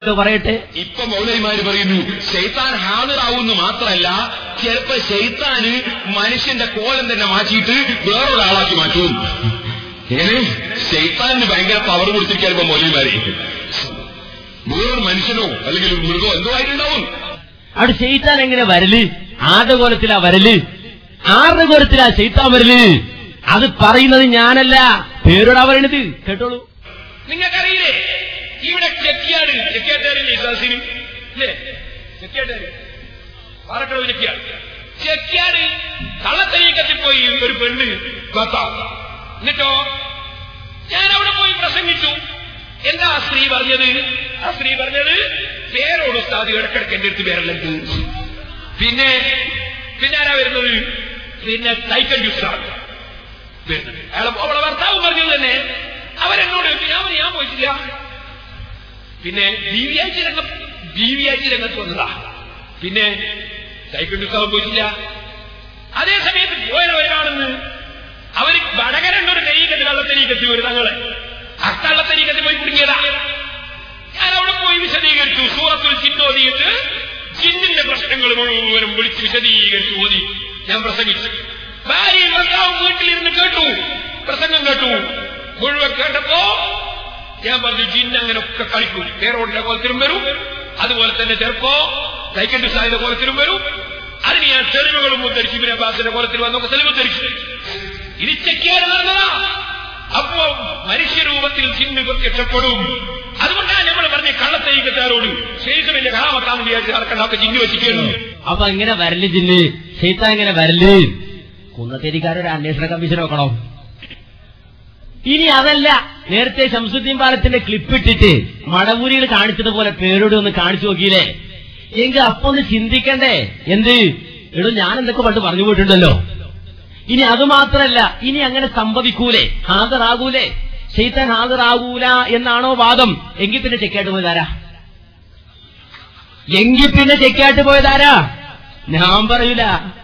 ഇത് പറയട്ടെ ഇപ്പൊ മൗലൈമാര് പറയുന്നു ശൈത്താൻ ഹാജറാവുന്നു മാത്രമല്ല ചിലപ്പോ ശൈത്താന് മനുഷ്യന്റെ കോലം തന്നെ മാറ്റിയിട്ട് വേറൊരാളാക്കി മാറ്റും എങ്ങനെ ശൈത്താനിന് ഭയങ്കര പവർ കൊടുത്തിരിക്കാൻ ഇപ്പൊ മൗലൈമാരെ വേറൊരു മനുഷ്യനോ അല്ലെങ്കിൽ ഒരു മൃഗമോ എന്തോ ആയിട്ടുണ്ടാവും അവിടെ ചെയ്ത്താൻ എങ്ങനെ വരല് ആരുടെ കോലത്തിലാ വരല് ആരുടെ കോലത്തിലാ ചെയ്ത്താൻ വരല് അത് പറയുന്നത് ഞാനല്ല പേരോടാ പറയണത് കേട്ടോളൂ നിങ്ങൾക്കറിയില്ലേ ഇവിടെ ചെക്കിയാട് ചെക്കിയാട്ടേരില്ലേ ഇസാസിന് ഇല്ലേ ചെക്കിയാട്ടേര് പാറക്കടവ് ചെക്കിയാട് ചെക്കിയാട് കള്ളത്തരീക്കത്തിൽ പോയി ഒരു പെണ്ണ് കത്ത എന്നിട്ടോ ഞാൻ അവിടെ പോയി പ്രസംഗിച്ചു എന്താ ആ സ്ത്രീ പറഞ്ഞത് ആ സ്ത്രീ പറഞ്ഞത് പേരോട് ഉസ്താദ് ഇടക്കിടക്ക് എന്റെ അടുത്ത് പേരെല്ലാം ചോദിച്ചു പിന്നെ പിന്നെ ആരാ വരുന്നത് പിന്നെ തൈക്കൻ ഉസ്താദ് വരുന്നത് അയാളെ അവളെ ഭർത്താവ് പറഞ്ഞത് തന്നെ അവരെന്നോട് ചോദിച്ചു. ഞാൻ പറഞ്ഞു, ഞാൻ പോയിട്ടില്ല പിന്നെ ബി വി ഐ രംഗം ബി വി ഐ രംഗത്ത് വന്നതാ പിന്നെ സൈക്കിൾ ഉത്സവം പോയിട്ടില്ല അതേ സമയത്ത് പോയവരാണെന്ന് അവര് വടകരണ്ടൊരു തെരീക്കത്ത് കള്ളത്തെരീക്കത്തി ഒരു തങ്ങള് അക്കള്ളത്തെരീക്കത്തിൽ പോയി കുടുങ്ങിയതാ ഞാൻ അവിടെ പോയി വിശദീകരിച്ചു സൂറത്തുൽ ചിന്നോതിയിട്ട് ചിന്നിന്റെ പ്രശ്നങ്ങൾ മുഴുവനും വിളിച്ച് വിശദീകരിച്ചു ഓതി ഞാൻ പ്രസംഗിച്ചു ഭാര്യയും ഭർത്താവും വീട്ടിലിരുന്ന് കേട്ടു പ്രസംഗം കേട്ടു മുഴുവൻ കേട്ടപ്പോ ഞാൻ പറഞ്ഞു ജിന്ന് അങ്ങനെ ഒക്കെ കളിക്കും പേരോടിന്റെ കോലത്തിലും വരും അതുപോലെ തന്നെ ചെറുപ്പോ സൈക്കൻഡ് സാഹിന്റെ കോലത്തിലും വരും അതിന് ഞാൻ തെളിവുകളും ഉദ്ധരിച്ചു ഇബിൻ അബ്ബാസിന്റെ കോലത്തിൽ വന്നൊക്കെ തെളിവ് ഉദ്ധരിച്ചു ഇത് ചെക്കിയാണ് നടന്നതാ അപ്പോ മനുഷ്യരൂപത്തിൽ ജിന്ന് പ്രത്യക്ഷപ്പെടും അതുകൊണ്ടാണ് നമ്മൾ പറഞ്ഞ കള്ളത്തൈകത്താരോട് ശേഷമില്ല കലാമത്താന്ന് വിചാരിച്ച് നടക്കണ്ട ഒക്കെ ജിന്ന് വെച്ചിരിക്കുന്നു അപ്പൊ എങ്ങനെ വരല് ജിന്ന് ചെയ്ത്താൻ എങ്ങനെ വരല് കുന്നത്തേരിക്കാരൊരു അന്വേഷണ കമ്മീഷൻ വെക്കണം ഇനി അതല്ല നേരത്തെ ശംസുദ്ദീൻ പാലത്തിന്റെ ക്ലിപ്പ് ഇട്ടിട്ട് മടവൂരികൾ കാണിച്ചതുപോലെ പേരോട് ഒന്ന് കാണിച്ചു നോക്കിയില്ലേ എങ്കിൽ അപ്പൊ ഒന്ന് ചിന്തിക്കണ്ടേ എന്ത് എടോ ഞാൻ എന്തൊക്കെ പണ്ട് പറഞ്ഞു പോയിട്ടുണ്ടല്ലോ ഇനി അത് മാത്രല്ല ഇനി അങ്ങനെ സംഭവിക്കൂലേ ഹാജരാകൂലേ ചെയ്ത്താൻ ഹാജരാകൂല എന്നാണോ വാദം എങ്കിൽ പിന്നെ ചെക്കായിട്ട് പോയതാരാ എങ്കിൽ പിന്നെ ചെക്കായിട്ട് പോയതാരാ ഞാൻ പറയൂല